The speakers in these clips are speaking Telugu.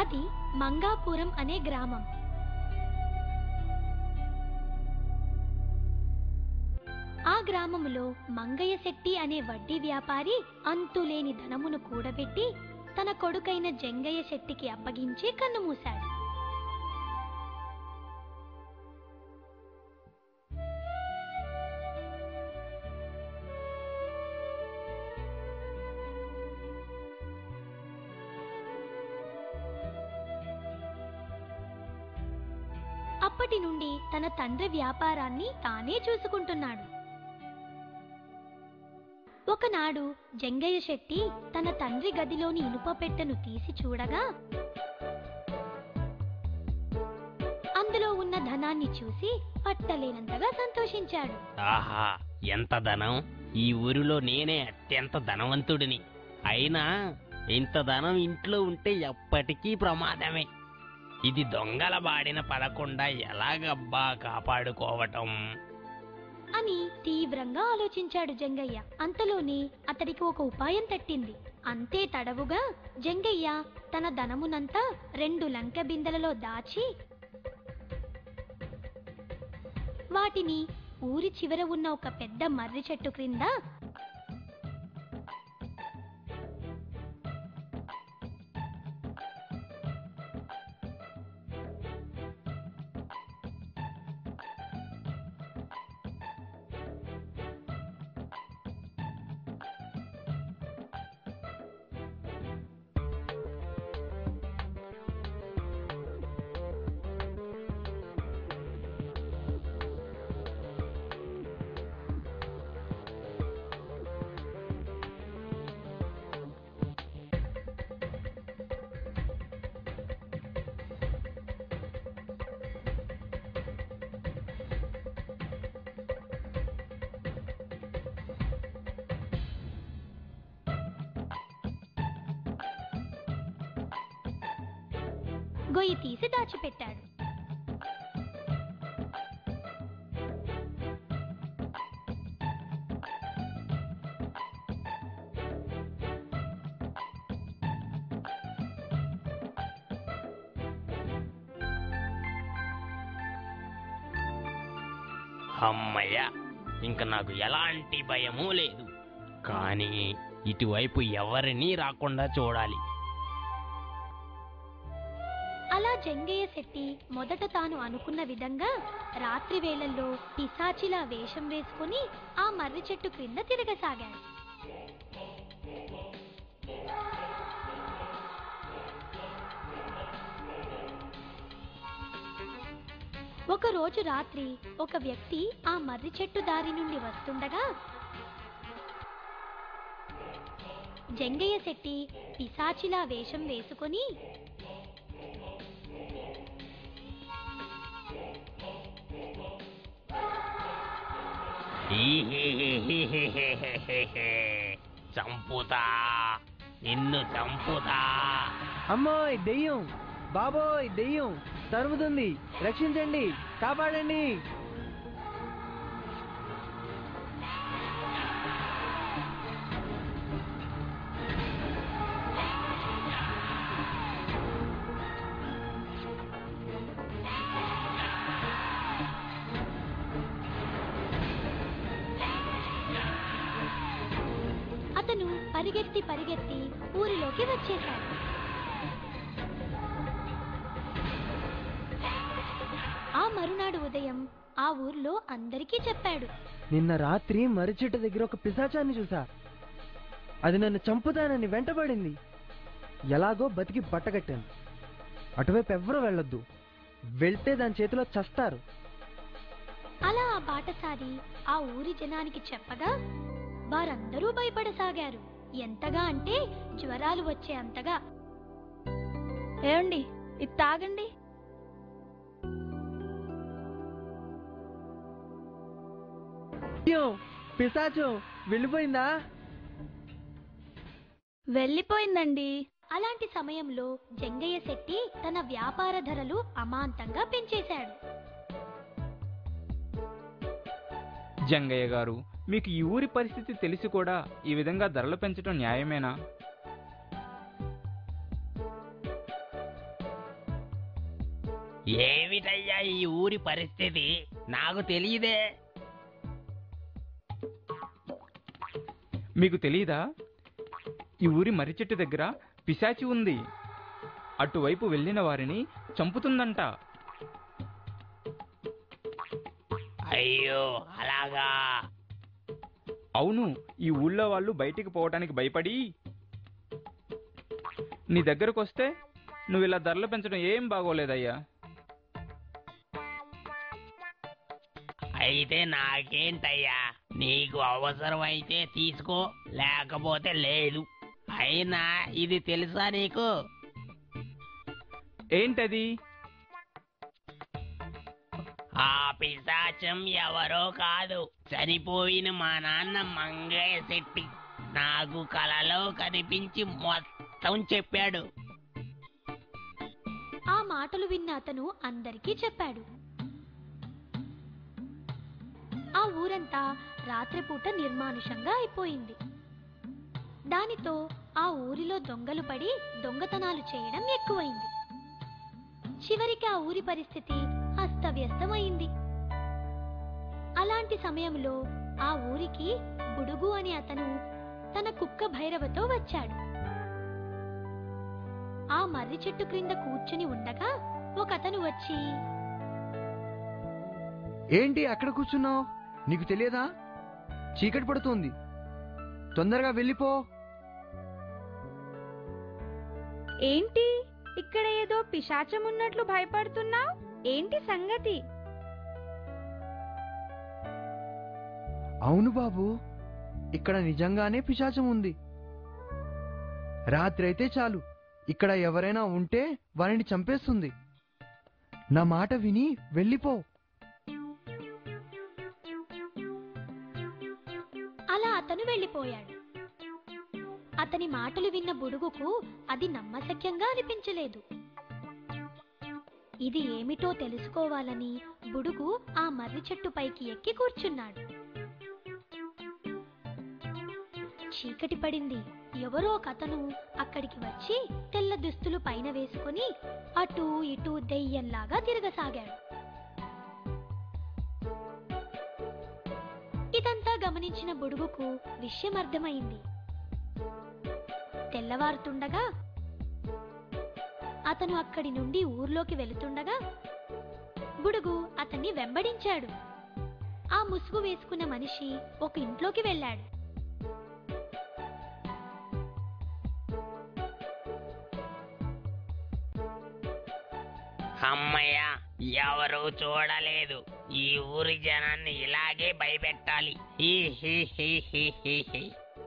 అది మంగాపురం అనే గ్రామం ఆ గ్రామములో మంగయ్య శెట్టి అనే వడ్డీ వ్యాపారి అంతులేని ధనమును కూడబెట్టి తన కొడుకైన జంగయ్య శెట్టికి అప్పగించి కన్నుమూశాడు అప్పటి నుండి తన తండ్రి వ్యాపారాన్ని తానే చూసుకుంటున్నాడు ఒకనాడు జంగయ్య శెట్టి తన తండ్రి గదిలోని ఇనుప పెట్టెను తీసి చూడగా అందులో ఉన్న ధనాన్ని చూసి పట్టలేనంతగా సంతోషించాడు ఆహా ఎంత ధనం ఈ ఊరిలో నేనే అత్యంత ధనవంతుడిని అయినా ఇంత ధనం ఇంట్లో ఉంటే ఎప్పటికీ ప్రమాదమే ఇది దొంగల బాడిన పడకుండా ఎలాగబ్బా కాపాడుకోవటం అని తీవ్రంగా ఆలోచించాడు జంగయ్య అంతలోనే అతడికి ఒక ఉపాయం తట్టింది అంతే తడవుగా జంగయ్య తన ధనమునంతా రెండు లంక బిందెలలో దాచి వాటిని ఊరి చివర ఉన్న ఒక పెద్ద మర్రి చెట్టు క్రింద గొయ్యి తీసి దాచిపెట్టాడు అమ్మయ్య ఇంక నాకు ఎలాంటి భయమూ లేదు కానీ ఇటువైపు ఎవరినీ రాకుండా చూడాలి అలా జంగయ్య శెట్టి మొదట తాను అనుకున్న విధంగా రాత్రి వేళల్లో పిశాచిలా వేషం వేసుకుని ఆ మర్రి చెట్టు క్రింద తిరగసాగాడు ఒక రోజు రాత్రి ఒక వ్యక్తి ఆ మర్రి చెట్టు దారి నుండి వస్తుండగా జంగయ్య శెట్టి పిశాచిలా వేషం వేసుకొని చంపుతా నిన్ను చంపుతా అమ్మోయ్ దెయ్యం బాబోయ్ దెయ్యం తరుముతుంది రక్షించండి కాపాడండి అతను పరిగెత్తి పరిగెత్తి ఊరిలోకి వచ్చేశాడు ఆ మరునాడు ఉదయం ఆ ఊర్లో అందరికీ చెప్పాడు నిన్న రాత్రి మర్రి చెట్టు దగ్గర ఒక పిశాచాన్ని చూసా అది నన్ను చంపుతానని వెంటబడింది ఎలాగో బతికి బట్టగట్టాను అటువైపు ఎవ్వరూ వెళ్ళొద్దు వెళ్తే దాని చేతిలో చస్తారు అలా ఆ బాటసారి ఆ ఊరి జనానికి చెప్పగా వారందరూ భయపడసాగారు ఎంతగా అంటే జ్వరాలు వచ్చే అంతగా ఏమండి ఇది తాగండి అయ్యో పిశాచం వెళ్ళిపోయిందా వెళ్ళిపోయిందండి అలాంటి సమయంలో జంగయ్య శెట్టి తన వ్యాపార ధరలు అమాంతంగా పెంచేశాడు జంగయ్య గారు మీకు ఈ ఊరి పరిస్థితి తెలిసి కూడా ఈ విధంగా ధరలు పెంచడం న్యాయమేనా ఏమిటయ్యా ఈ ఊరి పరిస్థితి నాకు తెలియదే మీకు తెలియదా ఈ ఊరి మర్రి చెట్టు దగ్గర పిశాచి ఉంది అటువైపు వెళ్ళిన వారిని చంపుతుందంట అయ్యో అలాగా అవును ఈ ఊళ్ళో వాళ్ళు బయటికి పోవటానికి భయపడి నీ దగ్గరకు వస్తే నువ్వు ఇలా ధరలు పెంచడం ఏం బాగోలేదయ్యా అయితే నాకేంటయ్యా నీకు అవసరమైతే తీసుకో లేకపోతే లేదు అయినా ఇది తెలుసా నీకు ఏంటది ఆ పిశాచం ఎవరో కాదు చనిపోయిన మా నాన్న మంగయ్య శెట్టి నాకు కలలో కనిపించి మొత్తం చెప్పాడు ఆ మాటలు విన్న అతను అందరికీ చెప్పాడు ఆ ఊరంతా రాత్రిపూట నిర్మానుషంగా అయిపోయింది దానితో ఆ ఊరిలో దొంగలు పడి దొంగతనాలు చేయడం ఎక్కువైంది చివరికి ఆ ఊరి పరిస్థితి అస్తవ్యస్తమైంది అలాంటి సమయంలో ఆ ఊరికి బుడుగు అనే అతను తన కుక్క భైరవతో వచ్చాడు ఆ మర్రి చెట్టు క్రింద కూర్చుని ఉండగా ఒక అతను వచ్చి ఏంటి అక్కడ కూర్చున్నావు నీకు తెలియదా చీకటి పడుతుంది తొందరగా వెళ్ళిపో ఏంటి ఇక్కడ ఏదో పిశాచం ఉన్నట్లు భయపడుతున్నావు ఏంటి సంగతి అవును బాబు ఇక్కడ నిజంగానే పిశాచం ఉంది రాత్రి అయితే చాలు ఇక్కడ ఎవరైనా ఉంటే వారిని చంపేస్తుంది నా మాట విని వెళ్ళిపో అలా అతను వెళ్ళిపోయాడు అతని మాటలు విన్న బుడుగుకు అది నమ్మశక్యంగా అనిపించలేదు ఇది ఏమిటో తెలుసుకోవాలని బుడుగు ఆ మర్రి చెట్టు పైకి ఎక్కి కూర్చున్నాడు చీకటి పడింది ఎవరో ఒక అతను అక్కడికి వచ్చి తెల్ల దుస్తులు పైన వేసుకుని అటూ ఇటూ దెయ్యంలాగా తిరగసాగాడు ఇదంతా గమనించిన బుడుగుకు విషయం అర్థమైంది తెల్లవారుతుండగా అతను అక్కడి నుండి ఊర్లోకి వెళుతుండగా బుడుగు అతన్ని వెంబడించాడు ఆ ముసుగు వేసుకున్న మనిషి ఒక ఇంట్లోకి వెళ్ళాడు అమ్మయ్య ఎవరు చూడలేదు ఈ ఊరి జనాన్ని ఇలాగే భయపెట్టాలి హీ హీ హీ హీ హీ హీ.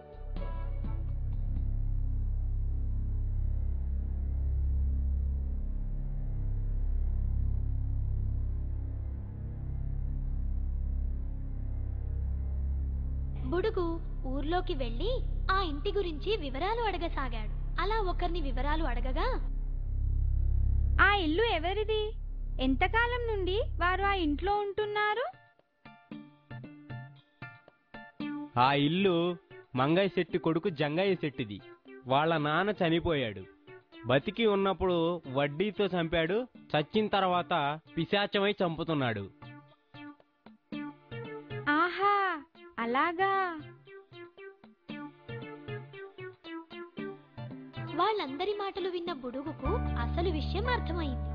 బుడుగు ఊర్లోకి వెళ్ళి ఆ ఇంటి గురించి వివరాలు అడగసాగాడు అలా ఒకరిని వివరాలు అడగగా ఆ ఇల్లు ఎవరిది ఎంతకాలం నుండి వారు ఆ ఇంట్లో ఉంటున్నారు ఆ ఇల్లు మంగయ్య శెట్టి కొడుకు జంగయ్య శెట్టిది వాళ్ళ నాన్న చనిపోయాడు బతికి ఉన్నప్పుడు వడ్డీతో చంపాడు చచ్చిన తర్వాత పిశాచమై చంపుతున్నాడు ఆహా అలాగా వాళ్ళందరి మాటలు విన్న బుడుగుకు అసలు విషయం అర్థమైంది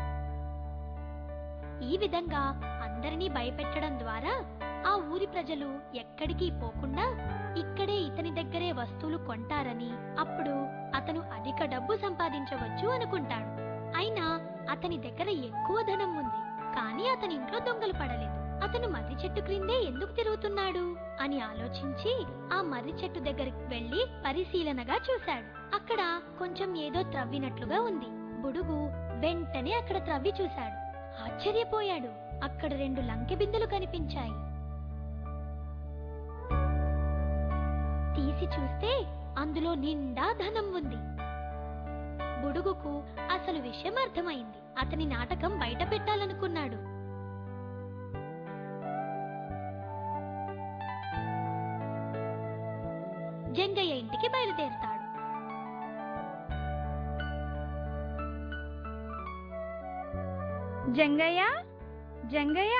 ఈ విధంగా అందరినీ భయపెట్టడం ద్వారా ఆ ఊరి ప్రజలు ఎక్కడికి పోకుండా ఇక్కడే ఇతని దగ్గరే వస్తువులు కొంటారని అప్పుడు అతను అధిక డబ్బు సంపాదించవచ్చు అనుకుంటాడు అయినా అతని దగ్గర ఎక్కువ ధనం ఉంది కానీ అతని ఇంట్లో దొంగలు పడలేదు అతను మర్రి చెట్టు క్రిందే ఎందుకు తిరుగుతున్నాడు అని ఆలోచించి ఆ మర్రి చెట్టు దగ్గరికి వెళ్లి పరిశీలనగా చూశాడు అక్కడ కొంచెం ఏదో త్రవ్వినట్లుగా ఉంది బుడుగు వెంటనే అక్కడ త్రవ్వి చూశాడు ఆశ్చర్యపోయాడు అక్కడ రెండు లంకె బిందెలు కనిపించాయి తీసి చూస్తే అందులో నిండా ధనం ఉంది బుడుగుకు అసలు విషయం అర్థమైంది అతని నాటకం బయట పెట్టాలనుకున్నాడు జంగయ్య ఇంటికి బయలుదేరుతాడు జంగయ్య జంగయ్య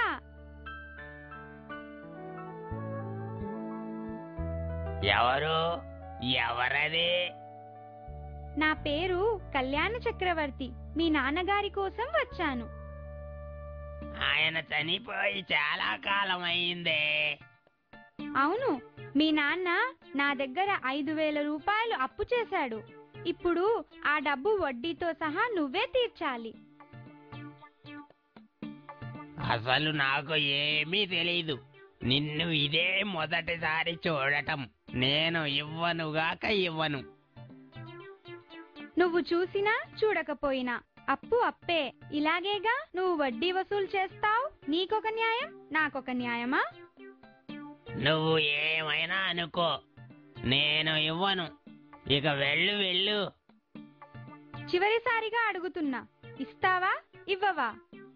ఎవరు ఎవరది నా పేరు కళ్యాణ చక్రవర్తి మీ నాన్నగారి కోసం వచ్చాను ఆయన చనిపోయి చాలా కాలం అయిందే అవును మీ నాన్న నా దగ్గర ఐదు వేల రూపాయలు అప్పు చేశాడు ఇప్పుడు ఆ డబ్బు వడ్డీతో సహా నువ్వే తీర్చాలి అసలు నాకు ఏమీ తెలీదు నిన్ను ఇదే మొదటిసారి చూడటం నేను ఇవ్వనుగాక ఇవ్వను నువ్వు చూసినా చూడకపోయినా అప్పు అప్పే ఇలాగేగా నువ్వు వడ్డీ వసూలు చేస్తావు నీకొక న్యాయం నాకొక న్యాయమా నువ్వు ఏమైనా అనుకో నేను ఇవ్వను ఇక వెళ్ళు వెళ్ళు చివరిసారిగా అడుగుతున్నా ఇస్తావా ఇవ్వవా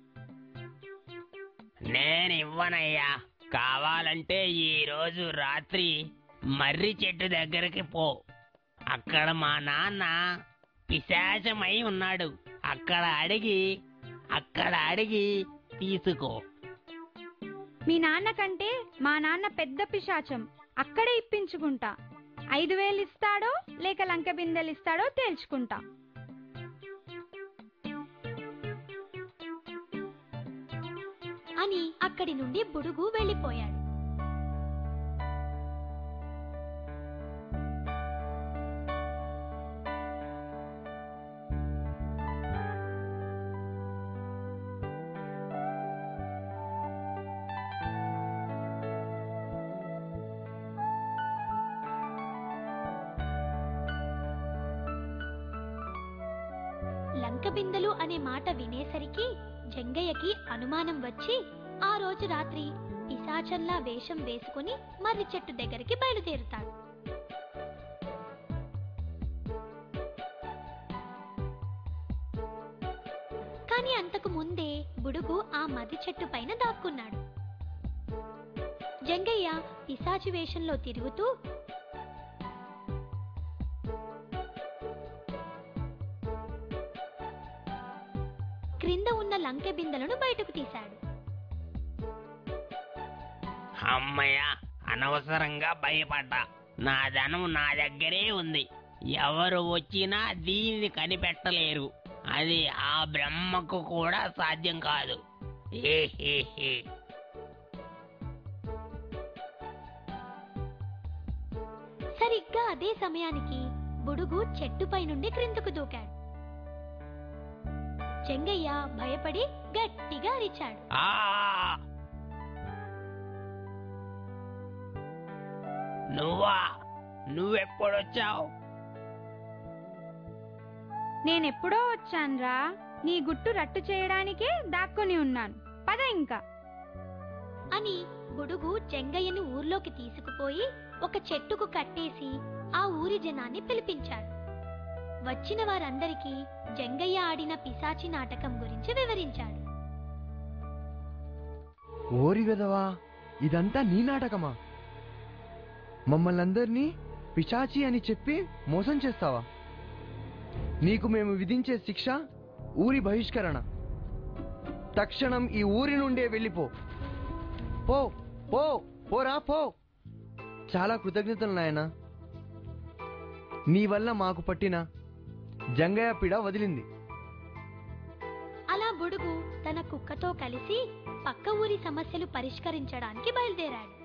నేను ఇవ్వనయ్యా కావాలంటే ఈ రోజు రాత్రి మర్రి చెట్టు దగ్గరికి పో అక్కడ మా నాన్న పిశాచమై ఉన్నాడు అక్కడ అడిగి అక్కడ అడిగి తీసుకో మీ నాన్న కంటే మా నాన్న పెద్ద పిశాచం అక్కడే ఇప్పించుకుంటా ఐదు వేలు ఇస్తాడో లేక లంక బిందెలు ఇస్తాడో తేల్చుకుంటా అని అక్కడి నుండి బుడుగు వెళ్ళిపోయాడు లంక బిందెలు అనే మాట వినేసరికి జంగయ్యకి అనుమానం వచ్చి ఆ రోజు రాత్రి పిశాచంలా వేషం వేసుకుని మర్రి చెట్టు దగ్గరికి బయలుదేరుతాడు కానీ అంతకు ముందే బుడుగు ఆ మర్రి చెట్టు పైన దాక్కున్నాడు జంగయ్య పిశాచి వేషంలో తిరుగుతూ క్రింద ఉన్న లంకె బిందెలను బయటకు తీశాడు అమ్మయ్య అనవసరంగా భయపడ్డా నా ధనం నా దగ్గరే ఉంది ఎవరు వచ్చినా దీన్ని కనిపెట్టలేరు అది ఆ బ్రహ్మకు కూడా సాధ్యం కాదు ఏహేహే. సరిగ్గా అదే సమయానికి బుడుగు చెట్టుపై నుండి క్రిందకు దూకాడు చెంగయ్య భయపడి గట్టిగా అరిచాడు ఆ నువ్వా నువ్వెప్పుడొచ్చావు నేనెప్పుడో వచ్చాన్రా నీ గుట్టు రట్టు చేయడానికే దాక్కుని ఉన్నాను పద ఇంకా అని బుడుగు చెంగయ్యని ఊర్లోకి తీసుకుపోయి ఒక చెట్టుకు కట్టేసి ఆ ఊరి జనాన్ని పిలిపించాడు వచ్చిన వారందరికీ జంగయ్య ఆడిన పిశాచి నాటకం గురించి వివరించాడు ఓరి వెదవా ఇదంతా నీ నాటకమా మమ్మల్ని అందరినీ పిశాచి అని చెప్పి మోసం చేస్తావా నీకు మేము విధించే శిక్ష ఊరి బహిష్కరణ తక్షణం ఈ ఊరి నుండే వెళ్ళిపో పో పో పోరా పో చాలా కృతజ్ఞతలు నాయనా నీ వల్ల మాకు పట్టిన జంగయ్య పిడ వదిలింది అలా బుడుగు తన కుక్కతో కలిసి పక్క ఊరి సమస్యలు పరిష్కరించడానికి బయలుదేరాడు